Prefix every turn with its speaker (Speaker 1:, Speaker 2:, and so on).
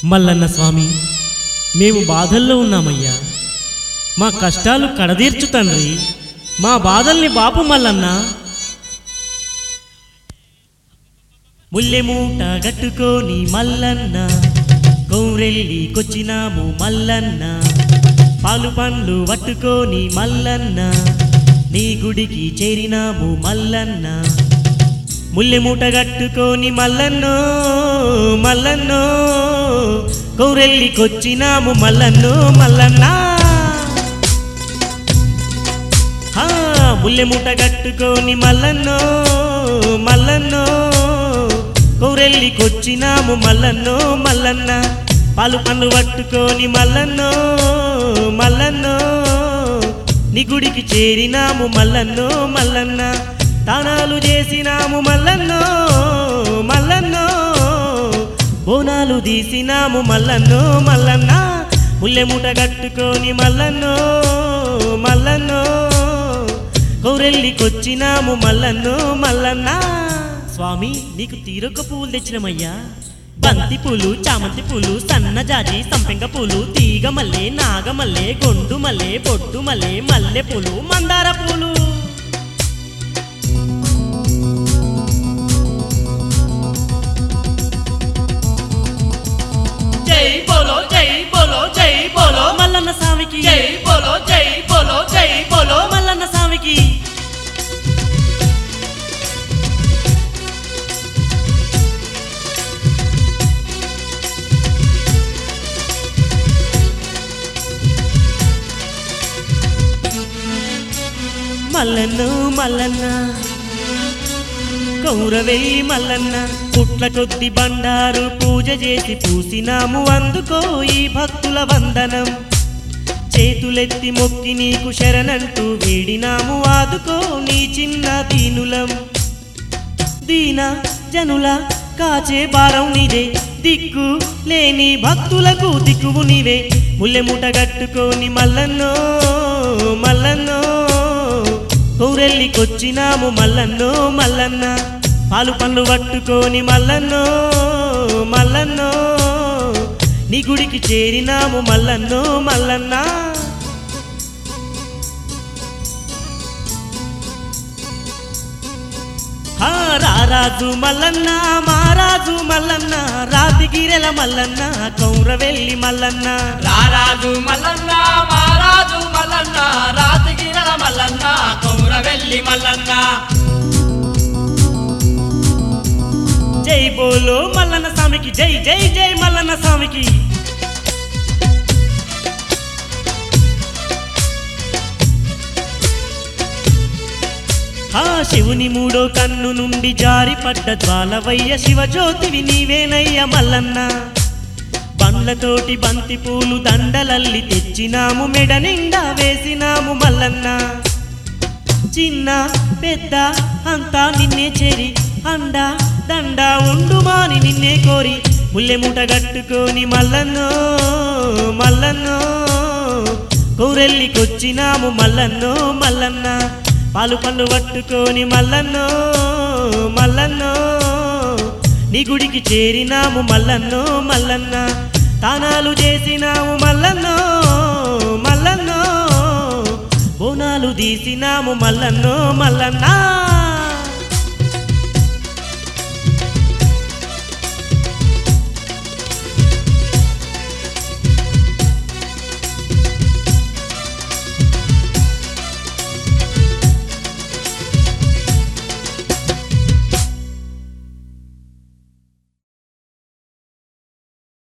Speaker 1: మల్లన్న స్వామి మేము బాధల్లో ఉన్నామయ్యా మా కష్టాలు కడదీర్చు తండ్రి మా బాధల్ని బాపు మల్లన్న ముల్లెమూట గట్టుకొని మల్లన్న కౌరెల్లికొచ్చినాము మల్లన్న పాలు పండ్లు పట్టుకొని మల్లన్న నీ గుడికి చేరినాము మల్లన్న ముల్లెమూట గట్టుకొని మల్లన్నో మల్లన్నో కౌరెల్లికొచ్చినాము మల్లన్నో మల్లన్న ఆ, ముల్లెమూట గట్టుకొని మల్లన్నో మల్లన్నో కౌరెల్లికొచ్చినాము మల్లన్నో మల్లన్న పాలు పండ్లు పట్టుకొని మల్లన్నో మల్లన్నో నీ గుడికి చేరినాము మల్లన్నో మల్లన్న తానాలు చేసినాము మల్లన్నో మల్లన్నో బోనాలు తీసినాము మల్లన్నో మల్లన్న ముల్లెమూట కట్టుకొని మల్లన్నో మల్లన్నో కౌరెల్లికొచ్చినాము మల్లన్నో మల్లన్న స్వామి నీకు తీరొక్క పువ్వులు తెచ్చినమయ్యా బంతి పూలు చామంతి పూలు సన్నజాజి సంపెంగ పూలు తీగ మల్లె నాగమల్లె గొండు మల్లె బొడ్డు మల్లె మల్లె పూలు మందార పూలు
Speaker 2: జై బోలో జై బోలో జై బోలో
Speaker 1: మల్లన్న స్వామికి
Speaker 2: జై బోలో జై బోలో జై బోలో
Speaker 1: మల్లన్న స్వామికి మల్లన్ను మల్లన్న కౌరవేయి మల్లన్న పుట్ల కొద్ది బండారు పూజ చేసి పూసినాము అందుకో ఈ భక్తుల వందనం చేతులెత్తి మొక్కి నీకు శరణంటూ వేడినాము ఆదుకో నీ చిన్న దీనులం దీన జనుల కాచే భారం నీదే దిక్కు లేని భక్తులకు దిక్కువు నీవే ముల్లెముట గట్టుకొని మల్లన్నో మల్లన్నో కౌరెల్లికొచ్చినాము మల్లన్నో మల్లన్న పాలు పండ్లు పట్టుకొని మల్లన్నో మల్లన్నో నీ గుడికి చేరినాము మల్లన్నో మల్లన్న హా, రారాజు మల్లన్న మారాజు మల్లన్న రాతిగిరెల మల్లన్న కౌరవెల్లి మల్లన్న
Speaker 2: రారాజు మల్లన్న మారాజు మల్లన్న రాతగిరల మల్లన్న కౌరవెల్లి మల్లన్న
Speaker 1: జై బోలో మల్లన్న స్వామికి జై జై జై మల్లన్న స్వామికి ఆ శివుని మూడో కన్ను నుండి జారిపడ్డ జ్వాలవయ్య శివజ్యోతివి నీవేనయ్య మల్లన్న బండ్లతోటి బంతి పూలు దండలల్లి తెచ్చినాము మెడ నిండా వేసినాము మల్లన్న చిన్న పెద్ద అంతా నిన్నే చేరి అండ దండ ఉండుమాని నిన్నే కోరి ముల్లెముట గట్టుకొని మల్లన్నో మల్లన్నో కౌరెల్లికొచ్చినాము మల్లన్నో మల్లన్న పాలు పళ్ళు పట్టుకొని మల్లన్నో మల్లన్నో నీ గుడికి చేరినాము మల్లన్నో మల్లన్న తానాలు చేసినాము మల్లన్నో మల్లన్నో బోనాలు తీసినాము మల్లన్నో మల్లన్నా